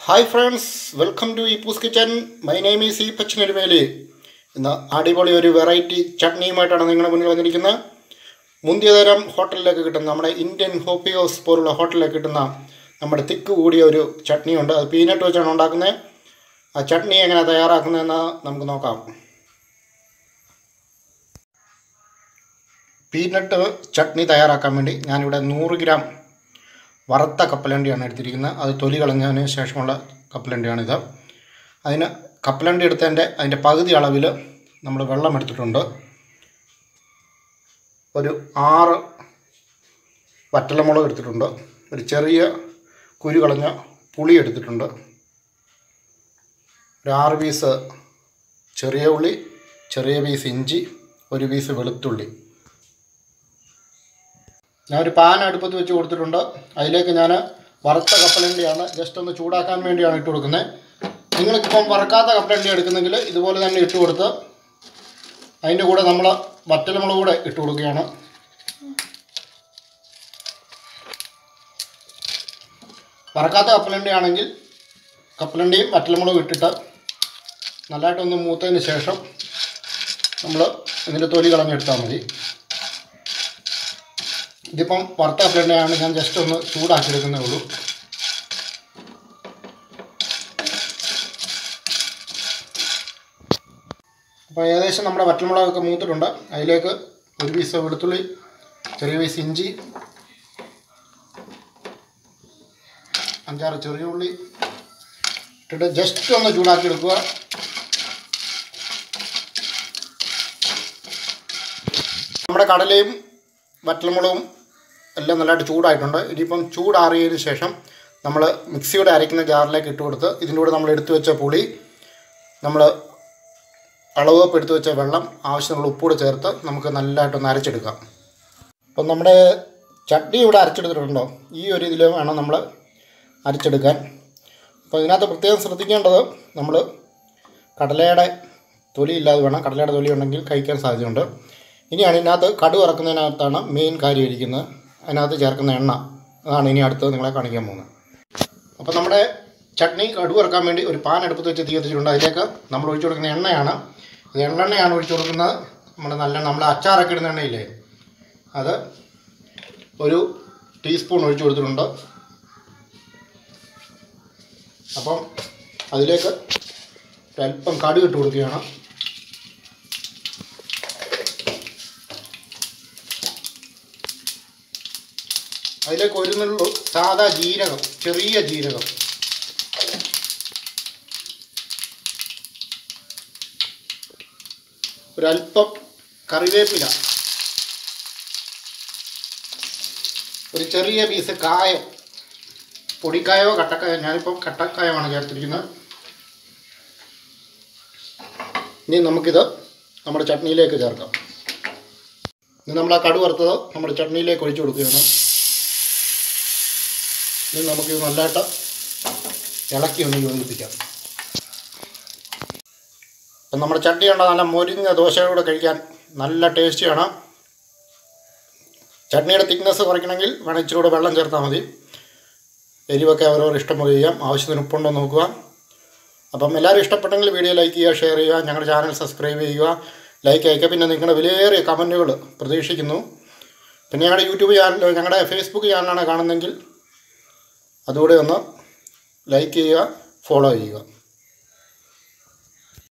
hi friends welcome to ഈപ്പൂസ് kitchen my name is ഈ പച്ചനരുമേലി ഇന്ന് അടിപൊളി ഒരു വെറൈറ്റി ചട്നിയുമായിട്ടാണ് നിങ്ങളുടെ മുന്നിൽ വന്നിരിക്കുന്നത് മുന്തിയ തരം ഹോട്ടലിലേക്ക് കിട്ടുന്ന നമ്മുടെ ഇന്ത്യൻ ഹോപ്പി ഹൗസ് പോലുള്ള ഹോട്ടലിലേക്ക് കിട്ടുന്ന നമ്മുടെ തിക്ക് കൂടിയ ഒരു ചട്നിയുണ്ട് അത് പീനട്ട് വെച്ചാണ് ഉണ്ടാക്കുന്നത് ആ ചട്നി എങ്ങനെ തയ്യാറാക്കുന്നതെന്ന് നമുക്ക് നോക്കാം പീനട്ട് ചട്നി തയ്യാറാക്കാൻ വേണ്ടി ഞാനിവിടെ നൂറ് ഗ്രാം വറുത്ത കപ്പലണ്ടിയാണ് എടുത്തിരിക്കുന്നത് അത് തൊലി കളഞ്ഞതിന് ശേഷമുള്ള കപ്പലണ്ടിയാണിത് അതിന് കപ്പലണ്ടി എടുത്തതിൻ്റെ അതിൻ്റെ പകുതി അളവിൽ നമ്മൾ വെള്ളം എടുത്തിട്ടുണ്ട് ഒരു ആറ് വറ്റലമുളക് എടുത്തിട്ടുണ്ട് ഒരു ചെറിയ കുരു കളഞ്ഞ പുളി എടുത്തിട്ടുണ്ട് ഒരു ആറ് പീസ് ചെറിയ ഉള്ളി ചെറിയ പീസ് ഇഞ്ചി ഒരു പീസ് വെളുത്തുള്ളി ഞാനൊരു പാൻ അടുപ്പത്ത് വെച്ച് കൊടുത്തിട്ടുണ്ട് അതിലേക്ക് ഞാൻ വറുത്ത കപ്പലണ്ടിയാണ് ജസ്റ്റ് ഒന്ന് ചൂടാക്കാൻ വേണ്ടിയാണ് ഇട്ട് കൊടുക്കുന്നത് നിങ്ങൾക്കിപ്പം വറക്കാത്ത കപ്പലണ്ടി എടുക്കുന്നെങ്കിൽ ഇതുപോലെ തന്നെ ഇട്ട് കൊടുത്ത് അതിൻ്റെ കൂടെ നമ്മൾ വറ്റൽമുളക് കൂടെ ഇട്ട് കൊടുക്കുകയാണ് വറക്കാത്ത കപ്പലണ്ടി ആണെങ്കിൽ കപ്പലണ്ടിയും വറ്റൽമുളകും ഇട്ടിട്ട് നല്ലതായിട്ടൊന്ന് മൂത്തതിന് ശേഷം നമ്മൾ ഇതിൻ്റെ തൊലി കളഞ്ഞെടുത്താൽ മതി ഇതിപ്പം വറുത്ത കപ്പലണ്ടിയാണ് ഞാൻ ജസ്റ്റ് ഒന്ന് ചൂടാക്കി എടുക്കുന്നേ ഉള്ളൂ അപ്പോൾ ഏകദേശം നമ്മുടെ വറ്റൽമുളകൊക്കെ മൂത്തിട്ടുണ്ട് അതിലേക്ക് ഒരു പീസ് വെളുത്തുള്ളി ചെറിയ പീസ് ഇഞ്ചി അഞ്ചാറ് ചെറിയ ഉള്ളി ഇട്ടിട്ട് ജസ്റ്റ് ഒന്ന് ചൂടാക്കി എടുക്കുക നമ്മുടെ കടലയും വറ്റൽമുളകും എല്ലാം നല്ലതായിട്ട് ചൂടായിട്ടുണ്ട് ഇനിയിപ്പം ചൂടാറിയതിന് ശേഷം നമ്മൾ മിക്സിയുടെ അരയ്ക്കുന്ന ജാറിലേക്ക് ഇട്ട് കൊടുത്ത് ഇതിൻ്റെ കൂടെ നമ്മൾ എടുത്തു വെച്ച പുളി നമ്മൾ അളവപ്പ് എടുത്തു വെച്ച വെള്ളം ആവശ്യമുള്ള ഉപ്പൂടെ ചേർത്ത് നമുക്ക് നല്ലതായിട്ടൊന്ന് അരച്ചെടുക്കാം അപ്പം നമ്മുടെ ചട്നി ഇവിടെ അരച്ചെടുത്തിട്ടുണ്ടോ ഈ ഒരു ഇതിൽ വേണം നമ്മൾ അരച്ചെടുക്കാൻ അപ്പോൾ ഇതിനകത്ത് പ്രത്യേകം ശ്രദ്ധിക്കേണ്ടത് നമ്മൾ കടലയുടെ തൊലി ഇല്ലാതെ വേണം കടലയുടെ തൊലി ഉണ്ടെങ്കിൽ കഴിക്കാൻ സാധ്യതയുണ്ട് ഇനിയാണ് ഇതിനകത്ത് കടു ഇറക്കുന്നതിനകത്താണ് മെയിൻ കാര്യം ഇരിക്കുന്നത് അതിനകത്ത് ചേർക്കുന്ന എണ്ണ അതാണ് ഇനി അടുത്തത് നിങ്ങളെ കാണിക്കാൻ പോകുന്നത് അപ്പോൾ നമ്മുടെ ചട്നി കടു ഇറക്കാൻ വേണ്ടി ഒരു പാൻ അടുപ്പത്ത് വെച്ച് തീ കത്തിച്ചിട്ടുണ്ട് അതിലേക്ക് നമ്മൾ ഒഴിച്ചു കൊടുക്കുന്ന എണ്ണയാണ് ഇത് എള്ളെണ്ണയാണ് ഒഴിച്ചു കൊടുക്കുന്നത് നമ്മൾ നല്ല നമ്മൾ അച്ചാറൊക്കെ ഇടുന്ന എണ്ണയില്ലേ അത് ഒരു ടീസ്പൂൺ ഒഴിച്ചു കൊടുത്തിട്ടുണ്ട് അപ്പം അതിലേക്ക് ഒരല്പം കടുക് ഇട്ട് കൊടുക്കുകയാണ് അതിലേക്ക് ഒരു നുള്ളു സാധാ ജീരകം ചെറിയ ജീരകം ഒരല്പം കറിവേപ്പില ഒരു ചെറിയ പീസ് കായം പൊടിക്കായോ കട്ടക്കായോ ഞാനിപ്പം കട്ടക്കായമാണ് ചേർത്തിരിക്കുന്നത് ഇനി നമുക്കിത് നമ്മുടെ ചട്നിയിലേക്ക് ചേർക്കാം ഇനി നമ്മൾ ആ കടു വറുത്തത് നമ്മുടെ ചട്നിയിലേക്ക് ഒഴിച്ചു കൊടുക്കുകയാണ് ഇനി നമുക്കിത് നല്ലതായിട്ട് ഇളക്കി ഒന്ന് യോജിപ്പിക്കാം അപ്പം നമ്മുടെ ചട്നി ഉണ്ട നല്ല മൊരിഞ്ഞ ദോശയോടെ കഴിക്കാൻ നല്ല ടേസ്റ്റിയാണ് ചട്നിയുടെ തിക്നെസ് കുറയ്ക്കണമെങ്കിൽ വേണം ഇച്ചിരി കൂടെ വെള്ളം ചേർത്താൽ മതി എരിവൊക്കെ അവരവർ ഇഷ്ടം പോലെ ചെയ്യാം ആവശ്യത്തിന് ഉപ്പുണ്ടോ നോക്കുക അപ്പം എല്ലാവരും ഇഷ്ടപ്പെട്ടെങ്കിൽ വീഡിയോ ലൈക്ക് ചെയ്യുക ഷെയർ ചെയ്യുക ഞങ്ങളുടെ ചാനൽ സബ്സ്ക്രൈബ് ചെയ്യുക ലൈക്ക് അയക്കുക പിന്നെ നിങ്ങളുടെ വിലയേറിയ കമൻറ്റുകൾ പ്രതീക്ഷിക്കുന്നു പിന്നെ ഞങ്ങളുടെ യൂട്യൂബ് ചാനൽ ഞങ്ങളുടെ ഫേസ്ബുക്ക് ചാനലാണ് കാണുന്നതെങ്കിൽ അതുകൂടെ ഒന്ന് ലൈക്ക് ചെയ്യുക ഫോളോ ചെയ്യുക